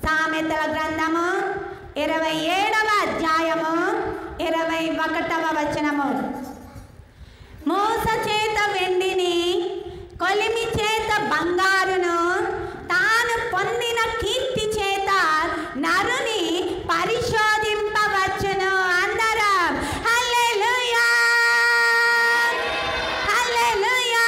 సామెతల గ్రంథము ఇరవై ఏడవ అధ్యాయము ఇరవై ఒకటవ వచనము మోస చేత వెండిని కొలిమి చేత బంగారును తాను పొందిన కీర్తి చేత నరుని పరిశోధింపవచ్చును అందరం hallelujah hallelujah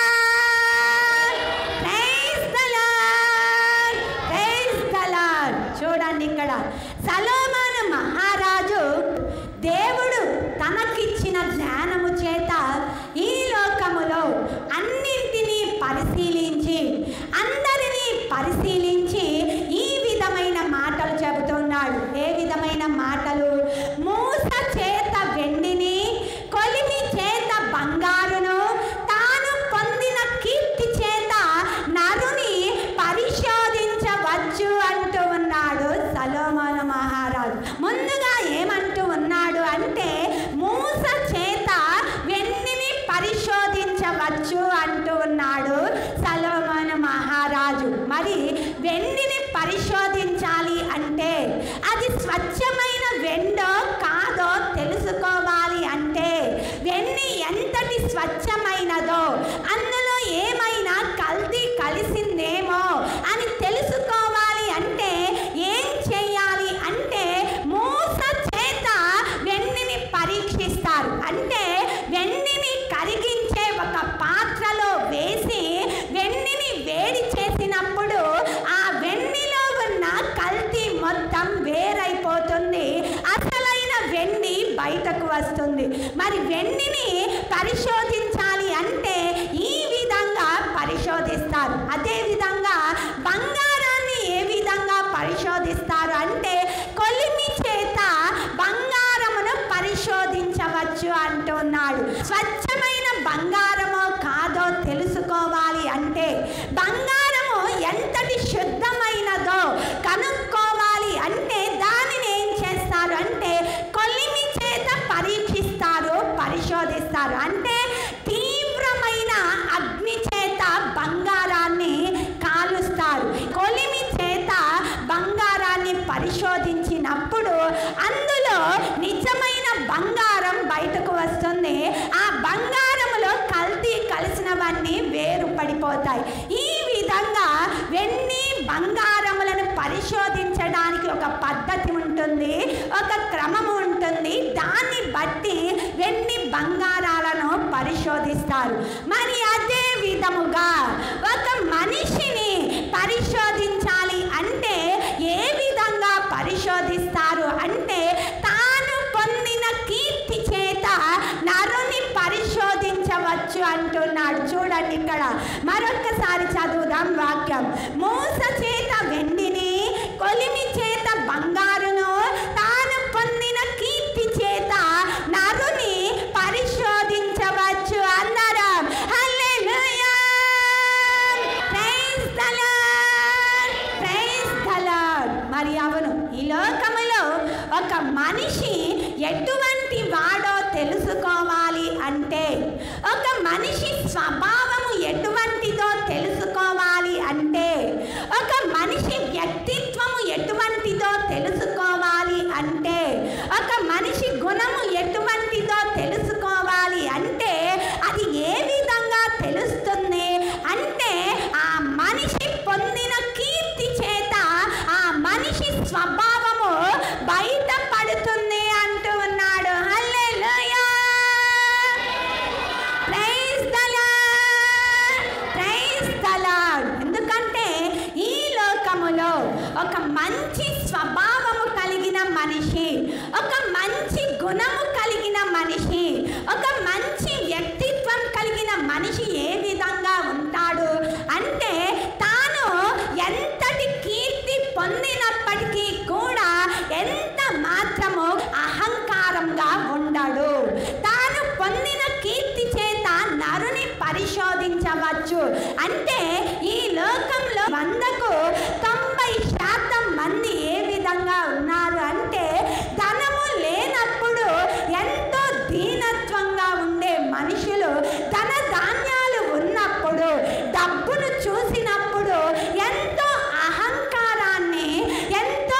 praise the Lord praise the Lord చూడండి ఇక్కడ సలోమాను మహారాజు దేవుడు తనకిచ్చిన జ్ఞానము చేత ఈ లోకములో అన్నింటినీ పరిశీలించి అందరినీ పరిశీలించి ఈ విధమైన మాటలు చెబుతున్నాడు ఏ విధమైన మాటలు మూస చేత వెండిని కొలిమి చేత బంగారును తాను పొందిన కీర్తి చేత నరుని పరిశోధించవచ్చు అంటూ ఉన్నాడు సలోమాన మహారాజు ముందుగా ఏమంటూ ఉన్నాడు అంటే మూస చేత వెండిని పరిశోధించవచ్చు అంటూ ఉన్నాడు సలోమాన మహారాజు మరి వెండిని పరిశోధించాలి అంటే అది స్వచ్ఛమైన వెండో కాదో తెలుసుకోవాలి అంటే వెండి ఎంతటి స్వచ్ఛమైనదో అందులో ఏమైనా కల్తీ కలిసిందేమో అని తెలుసుకోవాలి అంటే ఏం చేయాలి అంటే మూస చేత వెండిని పరీక్షిస్తారు అంటే వెండిని కరిగించే ఒక పాత్రలో వేసి వెండిని వేడి చేసినప్పుడు ఆ వెండిలో ఉన్న కల్తీ మొత్తం వేరైపోతుంది అసలైన వెండి బయటకు వస్తుంది మరి వెండిని పరిశోధించాలి అంటే ఈ విధంగా పరిశోధిస్తారు అదే విధంగా బంగారాన్ని ఏ విధంగా పరిశోధిస్తారు అంటే కొలిమి చేత బంగారమును పరిశోధించవచ్చు అంటున్నాడు స్వచ్ఛమైన బంగారమో కాదో తెలుసుకోవాలి అంటే బంగారము ఎంతటి శుద్ధమైనదో కనుక్కోవాలి అంటే దానిని ఏం చేస్తారు అంటే కొలిమి చేత పరీక్షిస్తారు పరిశోధిస్తారు అంటే తీవ్రమైన అగ్ని చేత బంగారాన్ని కాలుస్తారు కొలిమి చేత బంగారాన్ని పరిశోధించినప్పుడు అందులో నిజమైన బంగారం బయటకు వస్తుంది ఆ బంగారములో కల్తీ కలిసినవన్నీ వేరు పడిపోతాయి ఈ విధంగా వెండి బంగారములను పరిశోధించడానికి ఒక పద్ధతి ఉంటుంది ఒక క్రమము ఉంటుంది దాన్ని బట్టి వెండి బంగారాలను పరిశోధిస్తారు మరి అదే విధముగా ఒక మనిషిని పరిశోధించాలి అంటే ఏ విధంగా పరిశోధిస్తారు అంటే తాను పొందిన కీర్తి చేత నరుని పరిశోధించవచ్చు అంటున్నాడు చూడండి ఇక్కడ మరొకసారి చదువుదాం వాక్యం మూస చేత వెండిని కొలిమి చేత బంగారును తాను పొందిన కీర్తి చేత నరుని పరిశోధించవచ్చు అందరం hallelujah praise the Lord praise the Lord మరి అవును ఈ లోకములో ఒక మనిషి ఎటువంటి వాడో తెలుసుకోవాలి అంటే ఒక మనిషి స్వభావము ఎటువంటిదో తెలుసుకోవాలి అంటే ఒక మనిషి వ్యక్తిత్వము ఎటువంటిదో తెలుసుకోవాలి అంటే ఒక మనిషి గుణము ఎటువంటిదో తెలుసుకోవాలి అంటే అది ఏ విధంగా తెలుస్తుంది అంటే ఆ మనిషి పొందిన కీర్తి చేత ఆ మనిషి స్వభావము బయటపడుతుంది అంటూ ఉన్నాడు hallelujah praise the Lord praise the Lord ఎందుకంటే ఈ లోకములో ఒక మంచి స్వభావము కలిగిన మనిషి ఒక మంచి గుణము కలిగిన మనిషి ఒక మంచి వ్యక్తిత్వం కలిగిన మనిషి ఏ విధంగా ఉంటాడు అంటే తాను ఎంతటి కీర్తి పొందినప్పటికీ కూడా ఎంత మాత్రము అహంకారంగా ఉండడు తాను పొందిన కీర్తి చేత నరుని పరిశోధించవచ్చు అంటే ఈ లోకంలో వందకు తొంభై శాతం మంది ఏ విధంగా ఉన్నారు అంటే ధనము లేనప్పుడు ఎంతో దీనత్వంగా ఉండే మనుషులు ధన ధాన్యాలు ఉన్నప్పుడు డబ్బును చూసినప్పుడు ఎంతో అహంకారాన్ని ఎంతో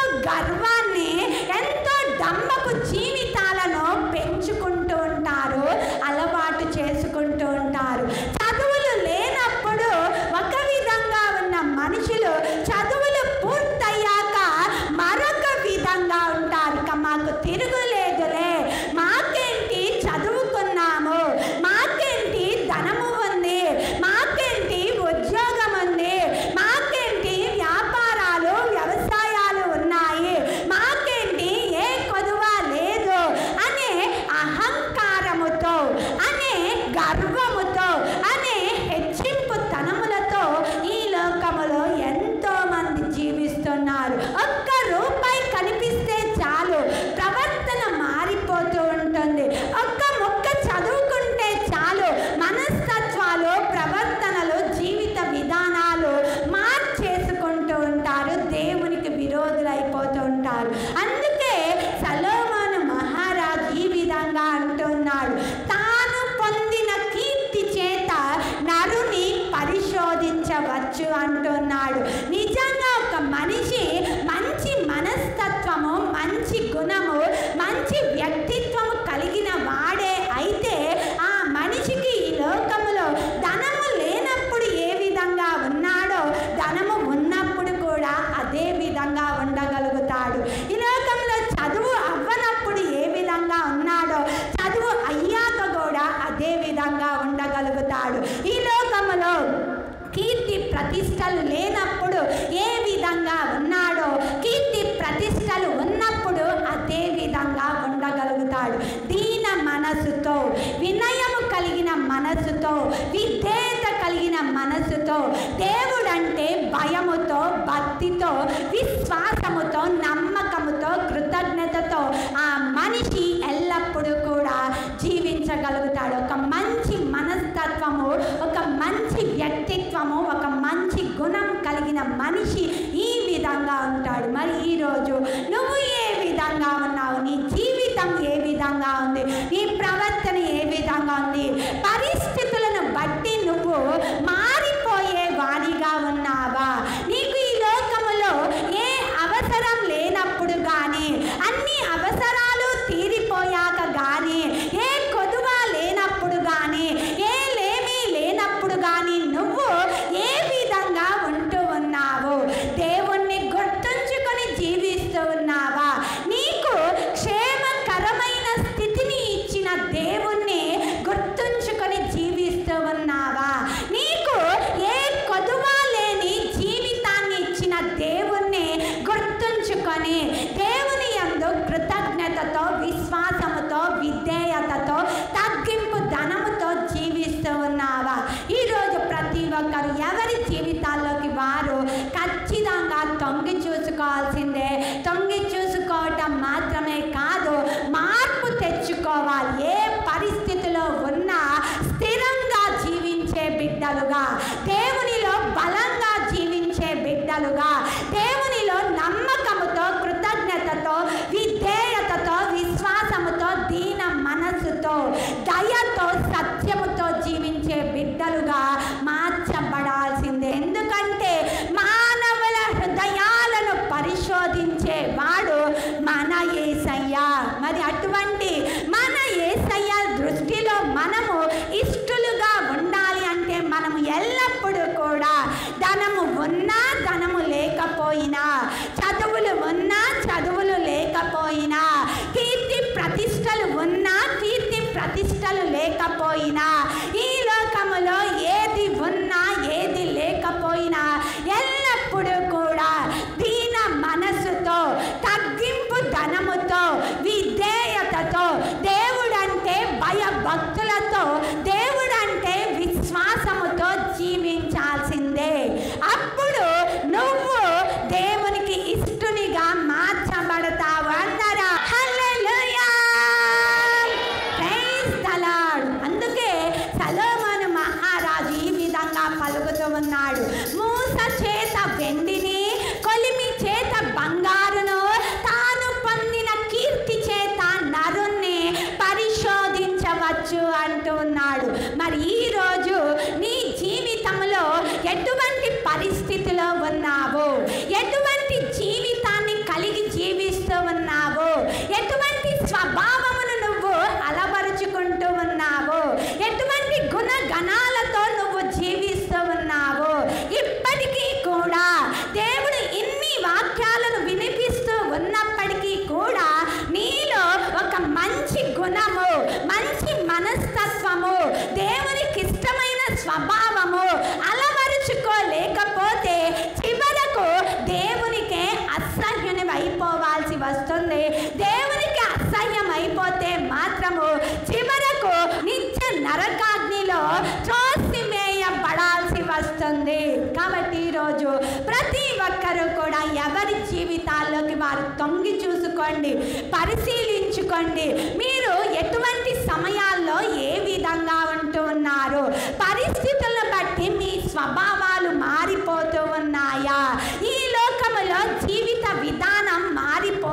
ఉండగలుగుతారు అందుకే సలోమోను మహారాజు ఈ విధంగా అంటున్నాడు తాను పొందిన కీర్తి చేత నరుని పరిశోధించవచ్చు అంటున్నాడు నిజంగా ఒక మనిషి మంచి మనస్తత్వము మంచి గుణము మంచి వ్యక్తిత్వము కలిగిన వాడే అయితే ఆ మనిషికి ఈ లోకములో ధనము లేనప్పుడు ఏ విధంగా ఉన్నాడో ధనము ఉన్నప్పుడు కూడా అదే విధంగా ఉండగలుగుతాడు ఈ లోకంలో చదువు అవ్వనప్పుడు ఏ విధంగా ఉన్నాడో చదువు అయ్యాక కూడా అదే విధంగా ఉండగలుగుతాడు ఈ లోకములో కీర్తి ప్రతిష్టలు లేనప్పుడు ఏ విధంగా ఉన్నాడో కీర్తి ప్రతిష్టలు ఉన్నప్పుడు అదే విధంగా ఉండగలుగుతాడు దీన మనసుతో వినయము కలిగిన మనసుతో విధేయత కలిగిన మనసుతో దేవుడంటే భయముతో భక్తితో విశ్వాసముతో నమ్మకముతో కృతజ్ఞతతో ఆ మనిషి ఎల్లప్పుడూ కూడా జీవించగలుగుతాడు ఒక మంచి మనస్తత్వము ఒక మంచి వ్యక్తిత్వము ఒక మంచి గుణం కలిగిన మనిషి ఈ విధంగా ఉంటాడు మరి ఈరోజు నువ్వు ఏ విధంగా ఉన్నావు నీ జీవితం ఏ విధంగా ఉంది నీ ప్రవర్తన ఏ విధంగా ఉంది పరిస్థితులను బట్టి నువ్వు మారిపోయే వాడిగా ఉన్నావా నీకు ఈ లోకములో ఏ అవసరం లేనప్పుడు కానీ అన్ని అవసరాలు తీరిపోయాక కానీ ఏ కొదువ లేనప్పుడు కానీ ఏ లేమి లేనప్పుడు కానీ నువ్వు ఏ విధంగా ఉంటూ ఉన్నావు దేవుణ్ణి గుర్తుంచుకొని జీవిస్తూ ఉన్నావా నీకు క్షేమకరమైన స్థితిని ఇచ్చిన దేవుణ్ణి గుర్తుంచుకొని జీవిస్తూ ఉన్నావా నీకు ఏ కొదువ లేని జీవితాన్ని ఇచ్చిన దేవుణ్ణి గుర్తుంచుకొని దేవుని యందు కృతజ్ఞతతో విశ్వాసముతో విధేయతతో తగ్గింపు ధనముతో జీవిస్తూ ఉన్నావా ఈరోజు ప్రతి ఒక్కరు ఎవరి జీవితాల్లోకి వారు ఖచ్చితంగా తొంగి చూసుకోవాల్సిందే తొంగి చూసుకోవటం మాత్రమే కాదు మార్పు తెచ్చుకోవాలి ఏ పరిస్థితిలో ఉన్నా స్థిరంగా జీవించే బిడ్డలుగా దేవునిలో బలంగా జీవించే బిడ్డలుగా దేవునిలో నమ్మకముతో కృతజ్ఞతతో విధేయతతో విశ్వాసముతో దీన మనస్సుతో దయతో సత్యముతో జీవించే బిడ్డలుగా మార్చబడాల్సిందే ఎందుకంటే మానవుల హృదయాలను పరిశోధించే వాడు మన ఏసయ్య మరి అటువంటి మన ఏసయ్య దృష్టిలో మనము ఇష్టలుగా ఉండాలి అంటే మనము ఎల్లప్పుడూ కూడా ధనము ఉన్నా ధనము లేకపోయినా చదువులు ఉన్నా చదువులు లేకపోయినా కీర్తి ప్రతిష్టలు ఉన్నా కీర్తి ప్రతిష్టలు లేకపోయినా ఈ లోకములో ఏది ఉన్నా ఏది లేకపోయినా ఎల్లప్పుడూ కూడా దీన మనసుతో తగ్గింపు ధనముతో విధేయతతో దేవుడంటే భయభక్తులతో దేవుడంటే విశ్వాసముతో జీవించాల్సిందే అప్పుడు నువ్వు దేవునికి ఇష్టునిగా మార్చబడతావు అందరా హల్లెలూయా ప్రైజ్ ద లార్డ్ అందుకే సలోమోను మహారాజు ఈ విధంగా పలుకుతూ ఉన్నాడు మూస చేత వెండిని కొలిమి చేత బంగారును తాను పొందిన కీర్తి చేత నరుణ్ణి పరిశోధించవచ్చు అంటూ ఉన్నాడు మరి ఈరోజు నీ జీవితంలో ఎటువంటి పరిస్థితిలో ఉన్నావు ఎటువంటి జీవితాన్ని కలిగి జీవిస్తూ ఉన్నావు ఎటువంటి స్వభావమును నువ్వు అలవరుచుకుంటూ ఉన్నావు ఎటువంటి గుణగణాలతో నువ్వు జీవిస్తూ ఉన్నావు ఇప్పటికీ కూడా దేవుడు ఇన్ని వాక్యాలను వినిపిస్తూ ఉన్నప్పటికీ కూడా నీలో ఒక మంచి గుణము మంచి మనస్తత్వము దేవునికి ఇష్టమైన స్వభావము అలవరుచుకోలేకపోతే చివరకు దేవునికే అసహ్యం అయిపోవాల్సి వస్తుంది దేవునికి అసహ్యం అయిపోతే మాత్రము చివరకు నిత్య నరకాగ్నిలో త్రోసివేయబడాల్సి వస్తుంది కాబట్టి ఈరోజు ప్రతి ఒక్కరూ కూడా ఎవరి జీవితాల్లోకి వారు తొంగి చూసుకోండి పరిశీలించుకోండి మీరు ఎటువంటి సమయాల్లో ఏ విధంగా ఉంటూ ఉన్నారు పరిస్థితులను బట్టి మీ స్వభావాలు మారిపోతూ ఉన్నాయా ఈ లోకములో జీవిత విధానం మారిపో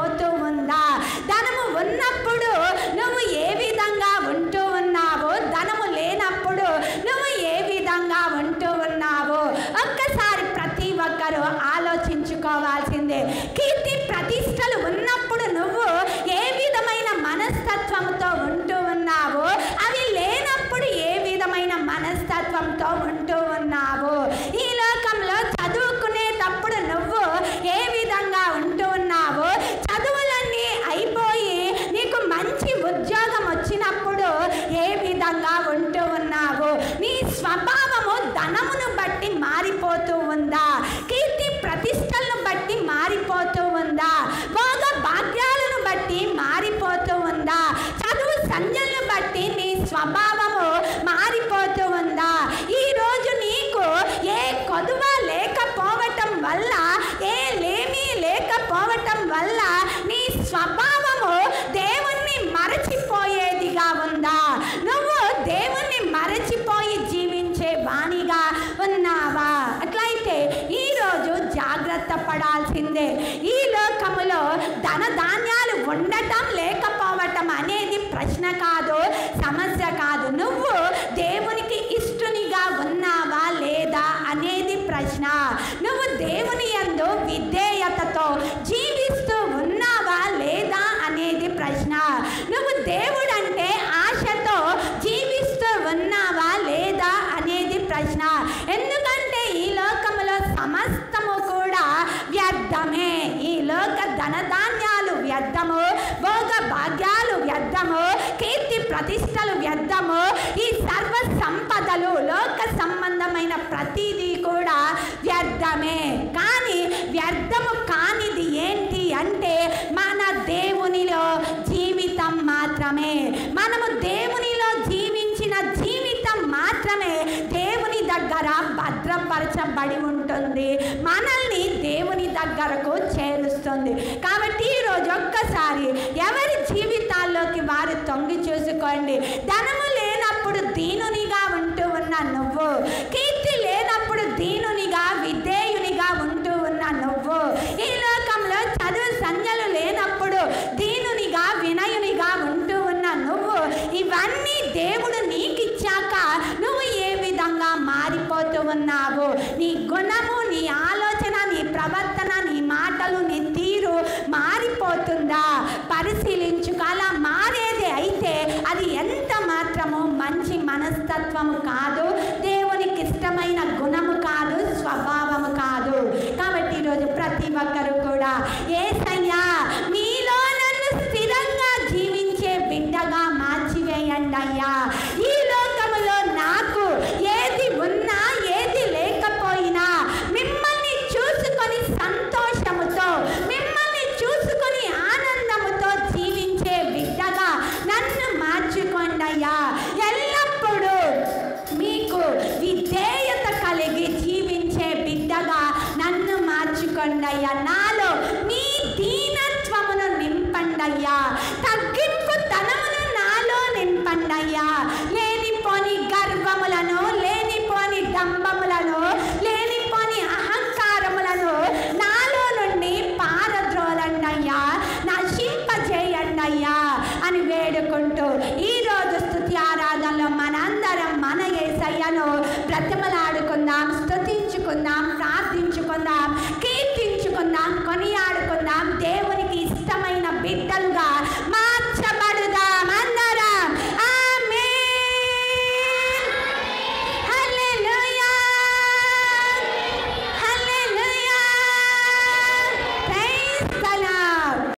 ఉండటం లేకపోవటం అనేది ప్రశ్న కాదు సమస్య కాదు నువ్వు దేవునికి ఇష్టునిగా ఉన్నావా లేదా అనేది ప్రశ్న నువ్వు దేవుని యందు విధేయతతో జీవిస్తూ ఉన్నావా లేదా అనేది ప్రశ్న నువ్వు దేవుడంటే ఆశతో జీవిస్తూ ఉన్నావా లేదా అనేది ప్రశ్న ఎందుకంటే ఈ లోకములో సమస్తము కూడా వ్యర్థమే ఈ లోక ధనధాన్యాలు వ్యర్థము భోగ భాగ్యాలు వ్యర్థము కీర్తి ప్రతిష్టలు వ్యర్థము ఈ సర్వ సంపదలు లోక సంబంధమైన ప్రతిదీ కూడా వ్యర్థమే కానీ వ్యర్థము కానిది ఏంటి అంటే మన దేవునిలో జీవితం మాత్రమే మనము దేవునిలో జీవించిన జీవితం మాత్రమే దేవుని దగ్గర భద్రపరచబడి ఉంటుంది మనల్ని దేవుని దగ్గరకు చేరుస్తుంది కాబట్టి ఈరోజు ఒక్కసారి ఎవరి జీవితాల్లోకి వారు తొంగి చూసుకోండి ధనము లేనప్పుడు దీనునిగా ఉంటూ ఉన్న నువ్వు కీర్తి లేనప్పుడు దీనుని